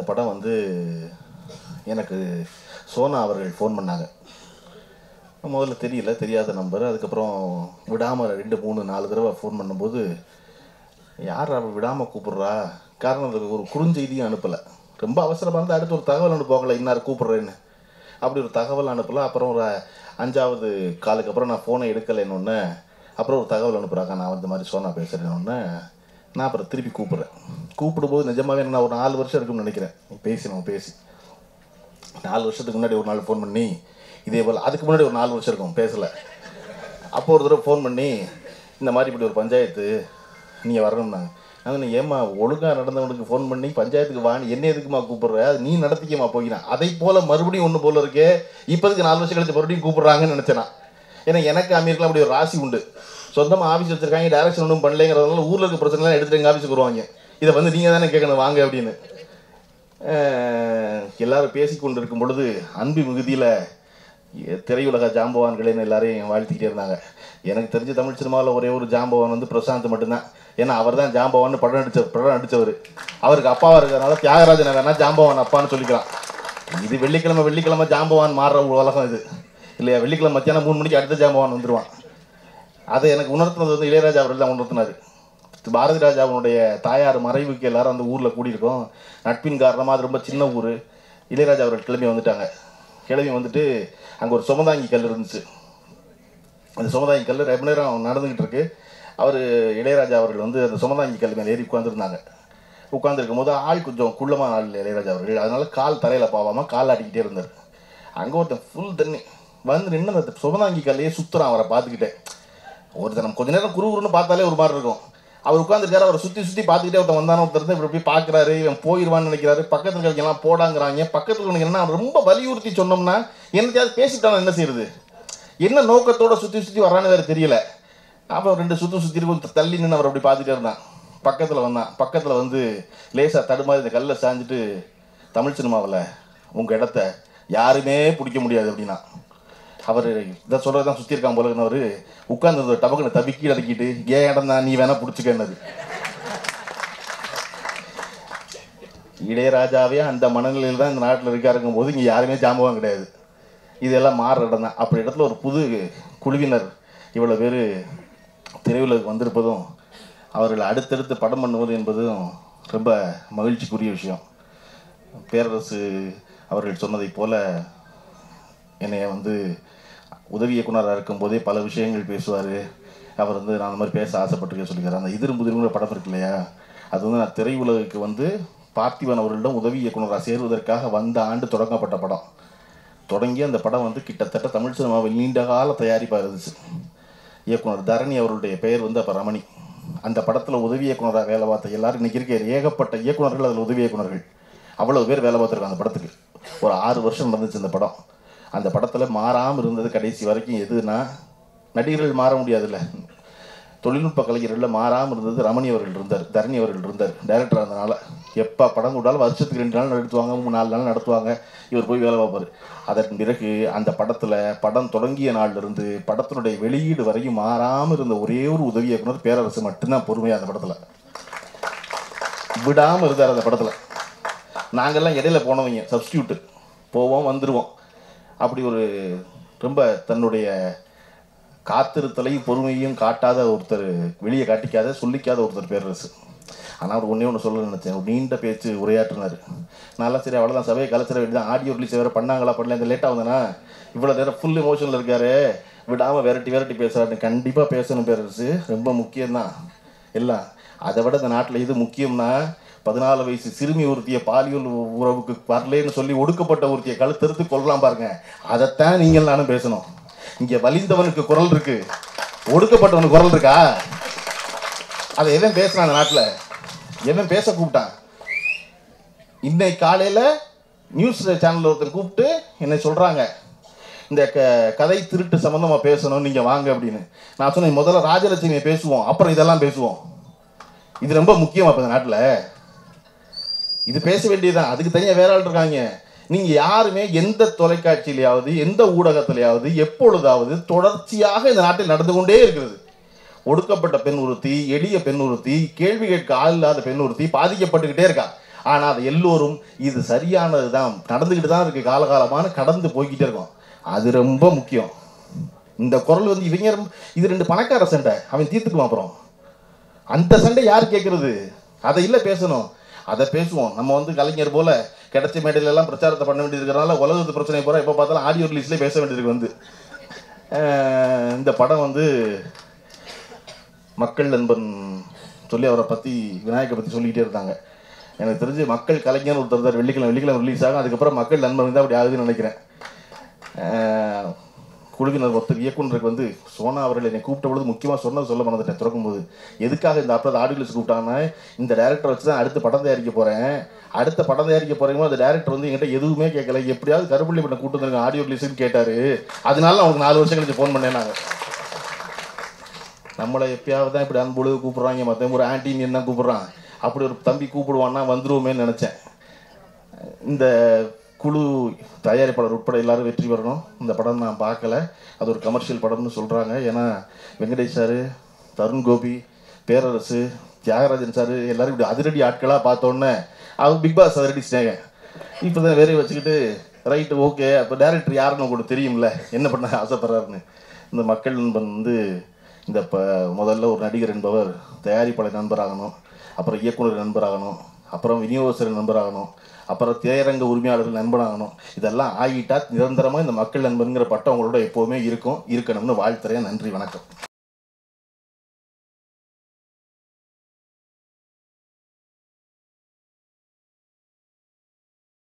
படம் வந்து எனக்கு சோனா அவர்கள் ஃபோன் பண்ணாங்க முதல்ல தெரியல தெரியாத நம்பர் அதுக்கப்புறம் விடாமல் ரெண்டு மூணு நாலு தடவை ஃபோன் பண்ணும்போது யார் அவள் விடாமல் கூப்பிட்றா காரணம் அதுக்கு ஒரு குறுஞ்செய்தியும் அனுப்பலை ரொம்ப அவசரமாக இருந்தால் அடுத்து ஒரு தகவல் அனுப்புவாங்களே இன்னார் கூப்பிட்றேன்னு அப்படி ஒரு தகவல் அனுப்பல அப்புறம் ஒரு அஞ்சாவது காலுக்கு அப்புறம் நான் ஃபோனை எடுக்கலைன்னு அப்புறம் ஒரு தகவல் அனுப்புகிறாங்க நான் இந்த மாதிரி சோனா பேசுகிறேன்னு நான் அப்புறம் திருப்பி கூப்பிட்றேன் கூப்பிடும்போது நிஜமாவே நான் ஒரு நாலு வருஷம் இருக்கும்னு நினைக்கிறேன் நீ பேசி நம்ம பேசி நாலு வருஷத்துக்கு முன்னாடி ஒரு நாள் ஃபோன் பண்ணி இதே போல் அதுக்கு முன்னாடி ஒரு நாலு வருஷம் இருக்கும் பேசலை அப்போ ஒரு தடவை ஃபோன் பண்ணி இந்த மாதிரி இப்படி ஒரு பஞ்சாயத்து நீங்கள் வரணும்னாங்க நாங்கள் நீ ஏம்மா ஒழுங்காக நடந்தவனுக்கு ஃபோன் பண்ணி பஞ்சாயத்துக்கு வாணி என்ன எதுக்குமா கூப்பிடுற அது நீ நடத்திக்கமா போகினா அதை போல் மறுபடியும் ஒன்று போல இருக்கே இப்போதுக்கு நாலு வருஷம் கழிச்சு மறுபடியும் கூப்பிடுறாங்கன்னு நினச்சேன் நான். ஏன்னா எனக்கு அமீருக்குலாம் அப்படி ஒரு ராசி உண்டு சொந்தமாக ஆஃபீஸ் வச்சிருக்காங்க டைரக்ஷன் ஒன்றும் பண்ணலைங்கிறதுனால ஊரில் இருக்க பிரச்சனைலாம் எடுத்துட்டு எங்கள் ஆஃபீஸுக்கு வருவாங்க இதை வந்து நீங்கள் தானே கேட்கணும் வாங்க அப்படின்னு அஹ் எல்லாரும் பேசிக்கொண்டு இருக்கும் பொழுது அன்பு மிகுதியில் திரையுலக ஜாம்பவான்களேன்னு எல்லாரையும் வாழ்த்திக்கிட்டே இருந்தாங்க எனக்கு தெரிஞ்ச தமிழ் சினிமாவில் ஒரே ஒரு ஜாம்பவான் வந்து பிரசாந்த் மட்டும்தான் ஏன்னா அவர் தான் ஜாம்பவான் படம் நடிச்ச படம் நடித்தவர் அவருக்கு அப்பாவாக இருக்கிறதுனால தியாகராஜன் வேணா ஜாம்பவான் அப்பான்னு சொல்லிக்கலாம் இது வெள்ளிக்கிழமை வெள்ளிக்கிழமை ஜாம்பவான் மாறுற ஒரு உலகம் இது இல்லையா வெள்ளிக்கிழமை மத்தியானம் மூணு மணிக்கு அடுத்த ஜாம்பவான் வந்துடுவான் அதை எனக்கு உணர்த்தினது வந்து இளையராஜா அவர்கள் தான் உணர்த்தினார் பாரதி ராஜாவினுடைய தாயார் மறைவுக்கு எல்லாரும் அந்த ஊரில் கூடியிருக்கோம் நட்பின் காரணமாக அது ரொம்ப சின்ன ஊர் இளையராஜா அவர்கள் கிளம்பி வந்துட்டாங்க கிளம்பி வந்துட்டு அங்கே ஒரு சுமதாங்கி கல் இருந்துச்சு அந்த சுமதாங்கி கல் ரொம்ப நேரம் நடந்துக்கிட்டு இருக்கு அவர் இளையராஜா அவர்கள் வந்து அந்த சுமதாங்கி கல் மேலே ஏறி உட்காந்துருந்தாங்க உட்காந்துருக்கும் போது ஆள் கொஞ்சம் குள்ளமான ஆள் இளையராஜா அவர்கள் அதனால கால் தரையில் பாவாமல் கால் ஆட்டிக்கிட்டே இருந்தார் அங்கே ஒருத்தன் ஃபுல் தண்ணி வந்து நின்று அந்த சுமதாங்கி கல்லையே சுற்றுறான் அவரை பார்த்துக்கிட்டே ஒருத்தர் நம்ம கொஞ்ச நேரம் குறுகுறுன்னு பார்த்தாலே ஒரு மாதிரி இருக்கும் அவர் உட்காந்துருக்காரு அவரை சுற்றி சுற்றி பார்த்துக்கிட்டே ஒருத்தன் வந்தான ஒருத்தர் இருந்து இப்படி போய் பார்க்குறாரு இவன் போயிடுவான்னு நினைக்கிறாரு பக்கத்தில் இருக்கவங்கலாம் போடாங்கிறாங்க பக்கத்தில் இருக்கவங்க என்ன ரொம்ப வலியுறுத்தி சொன்னோம்னா என்னத்தையாவது பேசிட்டாலும் என்ன செய்யறது என்ன நோக்கத்தோட சுற்றி சுற்றி வரான்னு வேறு தெரியல அப்புறம் ரெண்டு சுற்று சுற்றி கொஞ்சம் தள்ளி நின்று அவர் அப்படி பார்த்துட்டே இருந்தான் பக்கத்தில் வந்தான் பக்கத்தில் வந்து லேசாக தடுமாறி இந்த கல்லை சாஞ்சிட்டு தமிழ் சினிமாவில் உங்கள் இடத்த யாருமே பிடிக்க முடியாது அப்படின்னா அவர் இதை சொல்கிறது தான் சுற்றி இருக்கான் போலன்னு உட்கார்ந்து டபக்குன்னு தவிக்கி இறக்கிட்டு ஏன் இடம் தான் நீ வேணா பிடிச்சிக்கன்னது இளையராஜாவே அந்த மனநிலையில் தான் இந்த நாட்டில் இருக்காருங்கும் போது இங்கே யாருமே ஜாம்பவான் கிடையாது இதெல்லாம் மாறுற இடம் தான் அப்படி இடத்துல ஒரு புது குழுவினர் இவ்வளோ பேர் திரையுலகுக்கு வந்திருப்பதும் அவர்கள் அடுத்தடுத்து படம் பண்ணுவது என்பதும் ரொம்ப மகிழ்ச்சிக்குரிய விஷயம் பேரரசு அவர்கள் சொன்னதைப் போல என்னைய வந்து உதவி இயக்குனராக இருக்கும்போதே பல விஷயங்கள் பேசுவார் அவர் வந்து நான் அந்த மாதிரி பேச ஆசைப்பட்டிருக்கேன் சொல்லிக்கிறார் அந்த எதிரும் புதிரும் படம் இருக்கு இல்லையா அது வந்து நான் திரையுலகுக்கு வந்து பார்த்திபன் அவர்களிடம் உதவி இயக்குனராக சேருவதற்காக வந்த ஆண்டு தொடங்கப்பட்ட படம் தொடங்கி அந்த படம் வந்து கிட்டத்தட்ட தமிழ் சினிமாவில் நீண்ட கால தயாரிப்பாக இருந்துச்சு இயக்குனர் தரணி அவருடைய பெயர் வந்து அப்போ ரமணி அந்த படத்தில் உதவி இயக்குனராக வேலை பார்த்த எல்லாரும் இன்னைக்கு இருக்க ஏகப்பட்ட இயக்குனர்கள் அதில் உதவி இயக்குனர்கள் அவ்வளவு பேர் வேலை பார்த்துருக்காங்க அந்த படத்துக்கு ஒரு ஆறு வருஷம் நடந்துச்சு அந்த படம் அந்த படத்தில் மாறாமல் இருந்தது கடைசி வரைக்கும் எதுனா நடிகர்கள் மாற முடியாதுல்ல தொழில்நுட்ப கலைஞர்களில் மாறாமல் இருந்தது ரமணி அவர்கள் இருந்தார் தரணி அவர்கள் இருந்தார் டைரக்டர் இருந்தனால எப்போ படம் கூட்டாலும் வருஷத்துக்கு ரெண்டு நாள் நடத்துவாங்க மூணு நாலு நாள் நடத்துவாங்க இவர் போய் வேலை பார்ப்பார் அதன் பிறகு அந்த படத்தில் படம் தொடங்கிய நாள்ல இருந்து படத்தினுடைய வெளியீடு வரையும் மாறாமல் இருந்த ஒரே ஒரு உதவி இயக்குனர் பேரரசு மட்டும்தான் பொறுமையாக அந்த படத்தில் விடாமல் இருந்தார் அந்த படத்தில் நாங்கள்லாம் இடையில போனவங்க சப்ஸ்டியூட்டு போவோம் வந்துடுவோம் அப்படி ஒரு ரொம்ப தன்னுடைய காத்திருத்தலையும் பொறுமையும் காட்டாத ஒருத்தர் வெளியே காட்டிக்காத சொல்லிக்காத ஒருத்தர் பேரரசு ஆனால் அவர் ஒன்றே ஒன்று சொல்ல நினச்சேன் ஒரு நீண்ட பேச்சு உரையாற்றினார் நல்லா சரி அவ்வளோதான் சபையை கலைச்சிட வேண்டியதான் ஆடியோ ரிலீஸ் வேறு பண்ணாங்களா பண்ணல இந்த லேட்டாக வந்தனா இவ்வளோ நேரம் ஃபுல் எமோஷனில் இருக்காரு விடாமல் விரட்டி விரட்டி பேசுகிறாரு கண்டிப்பாக பேசணும் பேரரசு ரொம்ப முக்கியம்தான் எல்லாம் அதை விட இந்த நாட்டில் இது முக்கியம்னா பதினாலு வயசு சிறுமி ஒருத்திய பாலியல் உறவுக்கு வரலேன்னு சொல்லி ஒடுக்கப்பட்ட ஒருத்திய கழுத்தறுத்து கொள்ளலாம் பாருங்க அதைத்தான் நீங்கள் நானும் பேசணும் இங்க வலிந்தவனுக்கு குரல் இருக்கு ஒடுக்கப்பட்டவனுக்கு குரல் இருக்கா அதை எவன் பேசுறான் அந்த நாட்டில் எவன் பேச கூப்பிட்டான் இன்னைக்கு காலையில் நியூஸ் சேனலில் ஒருத்தர் கூப்பிட்டு என்னை சொல்கிறாங்க இந்த க கதை திருட்டு சம்மந்தமாக பேசணும் நீங்கள் வாங்க அப்படின்னு நான் சொன்னேன் முதல்ல ராஜலட்சுமியை பேசுவோம் அப்புறம் இதெல்லாம் பேசுவோம் இது ரொம்ப முக்கியம் அப்போ இந்த நாட்டில் இது பேச வேண்டியதுதான் அதுக்கு தனியாக வேற ஆள் இருக்காங்க நீங்க யாருமே எந்த தொலைக்காட்சியிலையாவது எந்த ஊடகத்திலையாவது எப்பொழுதாவது தொடர்ச்சியாக இந்த நாட்டில் நடந்து கொண்டே இருக்கிறது ஒடுக்கப்பட்ட பெண் ஒருத்தி எளிய பெண் ஒருத்தி கேள்வி கேட்க ஆள் இல்லாத பெண் ஒருத்தி பாதிக்கப்பட்டுக்கிட்டே இருக்கா ஆனால் அது எல்லோரும் இது சரியானது தான் நடந்துக்கிட்டு தான் இருக்குது காலகாலமான கடந்து போய்கிட்டே இருக்கும் அது ரொம்ப முக்கியம் இந்த குரல் வந்து இவங்க ரொம்ப- இது ரெண்டு பணக்கார சண்டை அவன் தீர்த்துக்குவான் அப்புறம் அந்த சண்டை யார் கேட்கறது அதை இல்லை பேசணும் அதை பேசுவோம் நம்ம வந்து கலைஞர் போல கிடைச்ச மேடையில எல்லாம் பிரச்சாரத்தை பண்ண வேண்டியது இருக்கிறனால உலகத்து பிரச்சனை போற எப்போ பார்த்தாலும் ஆடியோ ரிலீஸ்லேயே பேச வேண்டியது வந்து அஹ் இந்த படம் வந்து மக்கள் நண்பன் சொல்லி அவரை பற்றி விநாயகரை பற்றி சொல்லிக்கிட்டே இருந்தாங்க எனக்கு தெரிஞ்சு மக்கள் கலைஞர் ஒருத்தர் இருந்தார் வெள்ளிக்கிழமை வெள்ளிக்கிழமை ரிலீஸ் ஆகும் அதுக்கப்புறம் மக்கள் நண்பன் தான் அப்படி ஆகுதுன்னு நினைக்கிறேன் அஹ் குழுவினர் ஒருத்தர் இயக்குனருக்கு வந்து சோனா அவர்கள் என்னை கூப்பிட்ட பொழுது முக்கியமாக சொன்னது சொல்ல மறந்துட்டேன் திறக்கும்போது எதுக்காக இந்த அப்போ ஆடியோஸ் கூப்பிட்டாங்கன்னா இந்த டேரக்டர் வச்சு தான் அடுத்த படம் தயாரிக்க போகிறேன் அடுத்த படம் தயாரிக்க போகிறீங்க அந்த டேரக்டர் வந்து என்கிட்ட எதுவுமே கேட்கல எப்படியாவது கருப்பள்ளி பண்ண கூட்டு வந்துருங்க ஆடியோ ரிலீஸ்னு கேட்டார் அதனால அவனுக்கு நாலு வருஷம் கழிச்சு ஃபோன் பண்ணேன் நாங்கள் நம்மளை எப்பயாவது தான் இப்படி அன்பொழுது கூப்பிடுறாங்க மற்றவங்க ஒரு ஆன்டின்னு என்ன கூப்பிடுறான் அப்படி ஒரு தம்பி கூப்பிடுவான்னா வந்துருவோமேன்னு நினச்சேன் இந்த குழு தயாரிப்பாளர் உட்பட எல்லாரும் வெற்றி பெறணும் இந்த படம் நான் பார்க்கல அது ஒரு கமர்ஷியல் படம்னு சொல்கிறாங்க ஏன்னா வெங்கடேஷ் சார் தருண் கோபி பேரரசு தியாகராஜன் சார் எல்லாரும் இப்படி அதிரடி ஆட்களாக பார்த்தோன்னே அவங்க பிக் பாஸ் அதிரடி ஸ்நேகம் இப்போ தான் வேறையை வச்சுக்கிட்டு ரைட்டு ஓகே அப்போ டேரக்டர் யாருன்னு உங்களுக்கு தெரியும்ல என்ன பண்ண ஆசைப்படுறாருன்னு இந்த மக்கள் நண்பன் வந்து இந்த இப்போ முதல்ல ஒரு நடிகர் என்பவர் தயாரிப்பாளர் நண்பராகணும் அப்புறம் இயக்குனர் நண்பராகணும் அப்புறம் விநியோகஸ்தர் நண்பராகணும் அப்புறம் திரையரங்க உரிமையாளர்கள் நண்பனாகணும் இதெல்லாம் ஆகிட்டா நிரந்தரமாக இந்த மக்கள் நண்பனுங்கிற பட்டம் உங்களோட எப்போவுமே இருக்கும் இருக்கணும்னு வாழ்த்துறேன் நன்றி வணக்கம்